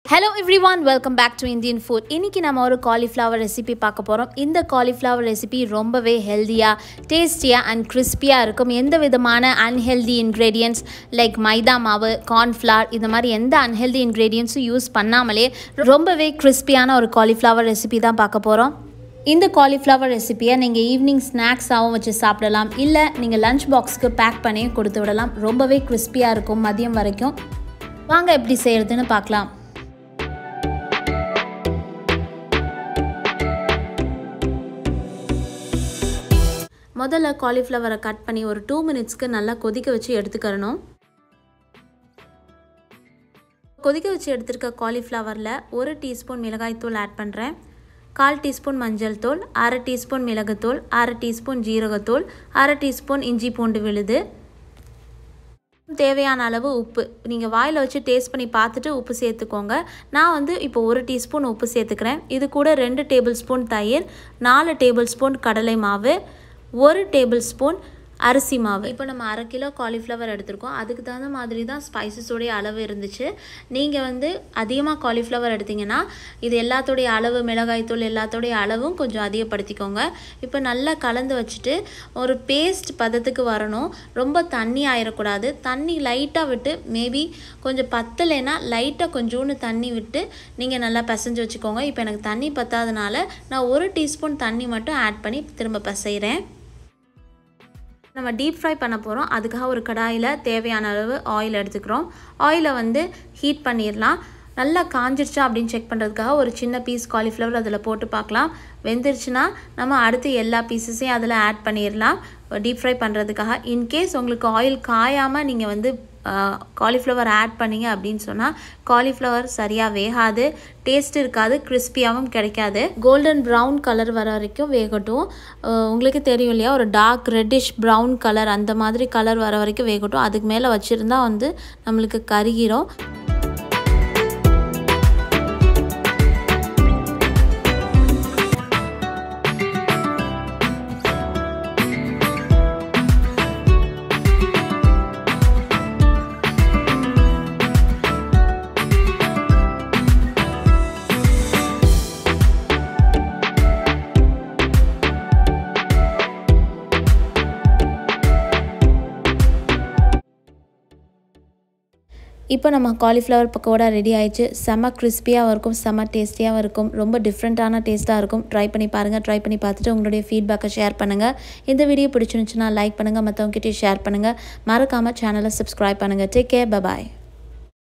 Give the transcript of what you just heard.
hello everyone welcome back to Indian food இன்றைக்கி நம்ம ஒரு காலிஃப்ளவர் ரெசிபி பார்க்க போகிறோம் இந்த காலிஃப்ளவர் ரெசிபி ரொம்பவே ஹெல்த்தியாக டேஸ்டியாக அண்ட் கிறிஸ்பியாக இருக்கும் எந்த விதமான அன்ஹெல்தி இன்க்ரீடியன்ட்ஸ் லைக் மைதா மாவு கார்ன்ஃப்ளவர் இந்த மாதிரி எந்த அன்ஹெல்தி இன்க்ரீடியன்ஸும் யூஸ் பண்ணாமலே ரொம்பவே கிறிஸ்பியான ஒரு காலிஃப்ளவர் ரெசிபி தான் பார்க்க போகிறோம் இந்த காலிஃப்ளவர் ரெசிப்பியை நீங்கள் ஈவினிங் ஸ்நாக்ஸாகவும் வச்சு சாப்பிடலாம் இல்லை நீங்கள் லஞ்ச் பாக்ஸுக்கு பேக் பண்ணியும் கொடுத்து விடலாம் ரொம்பவே கிறிஸ்பியாக இருக்கும் மதியம் வரைக்கும் வாங்க எப்படி செய்கிறதுன்னு பார்க்கலாம் முதல்ல காலிஃப்ளவரை கட் பண்ணி ஒரு டூ மினிட்ஸ்க்கு நல்லா கொதிக்க வச்சு எடுத்துக்கிறணும் கொதிக்க வச்சு எடுத்துருக்க காலிஃப்ளவரில் ஒரு டீஸ்பூன் மிளகாய்த்தூள் ஆட் பண்ணுறேன் கால் டீஸ்பூன் மஞ்சள் தூள் அரை டீஸ்பூன் மிளகுத்தூள் அரை டீஸ்பூன் ஜீரகத்தூள் அரை டீஸ்பூன் இஞ்சி பூண்டு விழுது தேவையான அளவு உப்பு நீங்கள் வாயில் வச்சு டேஸ்ட் பண்ணி பார்த்துட்டு உப்பு சேர்த்துக்கோங்க நான் வந்து இப்போ ஒரு டீஸ்பூன் உப்பு சேர்த்துக்கிறேன் இது கூட ரெண்டு டேபிள் ஸ்பூன் தயிர் நாலு டேபிள் ஸ்பூன் கடலை மாவு ஒரு டேபிள் ஸ்பூன் அரிசி மாவு இப்போ நம்ம அரை கிலோ காலிஃப்ளவர் எடுத்திருக்கோம் அதுக்கு தகுந்த மாதிரி தான் ஸ்பைசஸோடைய அளவு இருந்துச்சு நீங்கள் வந்து அதிகமாக காலிஃப்ளவர் எடுத்திங்கன்னா இது எல்லாத்தோடைய அளவு மிளகாய்த்தூள் எல்லாத்தோடைய அளவும் கொஞ்சம் அதிகப்படுத்திக்கோங்க இப்போ நல்லா கலந்து வச்சுட்டு ஒரு பேஸ்ட் பதத்துக்கு வரணும் ரொம்ப தண்ணி ஆயிடக்கூடாது தண்ணி லைட்டாக விட்டு மேபி கொஞ்சம் பத்தலைன்னா லைட்டாக கொஞ்சோண்டு தண்ணி விட்டு நீங்கள் நல்லா பிசைஞ்சு வச்சுக்கோங்க இப்போ எனக்கு தண்ணி பத்தாதனால நான் ஒரு டீஸ்பூன் தண்ணி மட்டும் ஆட் பண்ணி திரும்ப பிசைகிறேன் நம்ம டீப் ஃப்ரை பண்ண போகிறோம் அதுக்காக ஒரு கடாயில் தேவையான அளவு ஆயில் எடுத்துக்கிறோம் ஆயிலை வந்து ஹீட் பண்ணிடலாம் நல்லா காஞ்சிருச்சா அப்படின்னு செக் பண்ணுறதுக்காக ஒரு சின்ன பீஸ் காலிஃப்ளவர் அதில் போட்டு பார்க்கலாம் வெந்துருச்சுன்னா நம்ம அடுத்து எல்லா பீசஸையும் அதில் ஆட் பண்ணிடலாம் டீப் ஃப்ரை பண்ணுறதுக்காக இன்கேஸ் உங்களுக்கு ஆயில் காயாமல் நீங்கள் வந்து காலிஃப்ளவர் ஆட் பண்ணிங்க அப்படின்னு சொன்னால் காலிஃப்ளவர் சரியாக வேகாது டேஸ்ட் இருக்காது கிறிஸ்பியாகவும் கிடைக்காது கோல்டன் ப்ரௌன் கலர் வர வரைக்கும் வேகட்டும் உங்களுக்கு தெரியும் இல்லையா ஒரு டார்க் ரெட்டிஷ் ப்ரௌன் கலர் அந்த மாதிரி கலர் வர வரைக்கும் வேகட்டும் அதுக்கு மேலே வச்சுருந்தா வந்து நம்மளுக்கு கருகிரும் இப்போ நம்ம காலிஃப்ளவர் பக்கோடா ரெடி ஆயிடுச்சு செம்ம கிறிஸ்பியாகவும் இருக்கும் செம்ம டேஸ்டியாகவும் இருக்கும் ரொம்ப டிஃப்ரெண்ட்டான டேஸ்ட்டாக இருக்கும் ட்ரை பண்ணி பாருங்கள் ட்ரை பண்ணி பார்த்துட்டு உங்களுடைய ஃபீட்பேக்கை ஷேர் பண்ணுங்கள் இந்த வீடியோ பிடிச்சிருந்துச்சுன்னா லைக் பண்ணுங்கள் மற்றவங்ககிட்டயும் ஷேர் பண்ணுங்கள் மறக்காமல் சேனலை சப்ஸ்கிரைப் பண்ணுங்கள் டேக் கேர் பபாய்